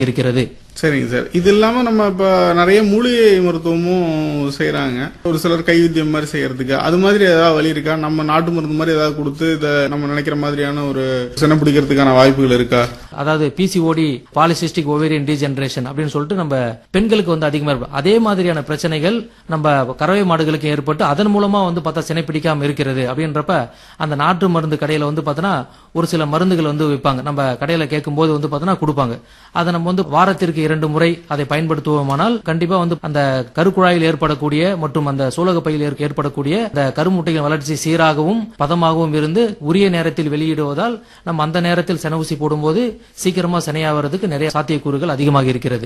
இருக்கிறது சரிங்க சார் இது இல்லாம நம்ம இப்ப நிறைய மூலிகை மருத்துவமும் செய்யறாங்க ஒரு சிலர் கைவித்தியம் மாதிரி செய்யறதுக்கு அது மாதிரி ஏதாவது வழி இருக்கா நம்ம நாட்டு மருந்து மாதிரி ஏதாவது கொடுத்து இதை நம்ம நினைக்கிற மாதிரியான ஒரு சின்ன பிடிக்கிறதுக்கான வாய்ப்புகள் இருக்கா அதாவது பிசிஓடி பாலிசிஸ்டிக் ஓவேரியன் டீஜெனரேஷன் அப்படின்னு சொல்லிட்டு நம்ம பெண்களுக்கு வந்து அதிகமா இருக்கும் அதே மாதிரியான பிரச்சனைகள் நம்ம கறவை மாடுகளுக்கு ஏற்பட்டு அதன் மூலமா வந்து பார்த்தா சினை பிடிக்காம இருக்கிறது அப்படின்றப்ப அந்த நாட்டு மருந்து கடையில வந்து பார்த்தோன்னா ஒரு சில மருந்துகள் வந்து விற்பாங்க நம்ம கடையில கேட்கும்போது வந்து பார்த்தோன்னா கொடுப்பாங்க அதை நம்ம வந்து வாரத்திற்கு இரண்டு முறை அதை பயன்படுத்துவோமானால் கண்டிப்பா வந்து அந்த கருக்குழாயில் ஏற்படக்கூடிய மற்றும் அந்த சூலக பையில் ஏற்- ஏற்படக்கூடிய அந்த கருமுட்டையின் வளர்ச்சி சீராகவும் பதமாகவும் இருந்து உரிய நேரத்தில் வெளியிடுவதால் நம்ம அந்த நேரத்தில் சென ஊசி போடும்போது சீக்கிரமா சினையாவதுக்கு நிறைய சாத்தியக்கூறுகள் அதிகமாக இருக்கிறது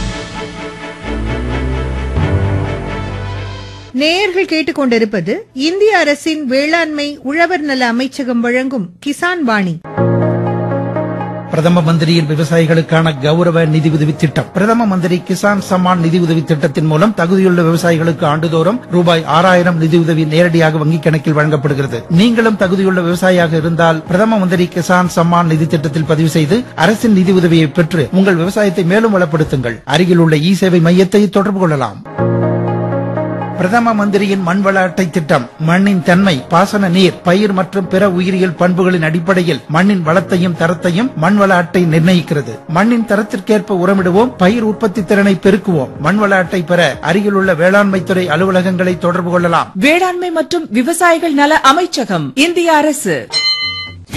நேயர்கள் கேட்டுக்கொண்டிருப்பது இந்திய அரசின் வேளாண்மை உழவர் நல அமைச்சகம் வழங்கும் கிசான் வாணி பிரதம மந்திரியின் விவசாயிகளுக்கான கௌரவ நிதி உதவி திட்டம் பிரதம மந்திரி கிசான் சம்மான் நிதி உதவி திட்டத்தின் மூலம் தகுதியுள்ள விவசாயிகளுக்கு ஆண்டுதோறும் ரூபாய் ஆறாயிரம் நிதியுதவி நேரடியாக வங்கிக் கணக்கில் வழங்கப்படுகிறது நீங்களும் தகுதியுள்ள விவசாயியாக இருந்தால் பிரதம மந்திரி கிசான் சம்மான் நிதி திட்டத்தில் பதிவு செய்து அரசின் நிதி உதவியை பெற்று உங்கள் விவசாயத்தை மேலும் வளப்படுத்துங்கள் அருகில் உள்ள இ சேவை மையத்தை தொடர்பு கொள்ளலாம் பிரதம மந்திரியின் மண்வள அட்டை திட்டம் மண்ணின் தன்மை பாசன நீர் பயிர் மற்றும் பிற உயிரியல் பண்புகளின் அடிப்படையில் மண்ணின் வளத்தையும் தரத்தையும் மண்வள அட்டை நிர்ணயிக்கிறது மண்ணின் தரத்திற்கேற்ப உரமிடுவோம் பயிர் உற்பத்தி திறனை பெருக்குவோம் மண்வள அட்டை பெற அருகிலுள்ள வேளாண்மை துறை அலுவலகங்களை தொடர்பு கொள்ளலாம் வேளாண்மை மற்றும் விவசாயிகள் நல அமைச்சகம் இந்திய அரசு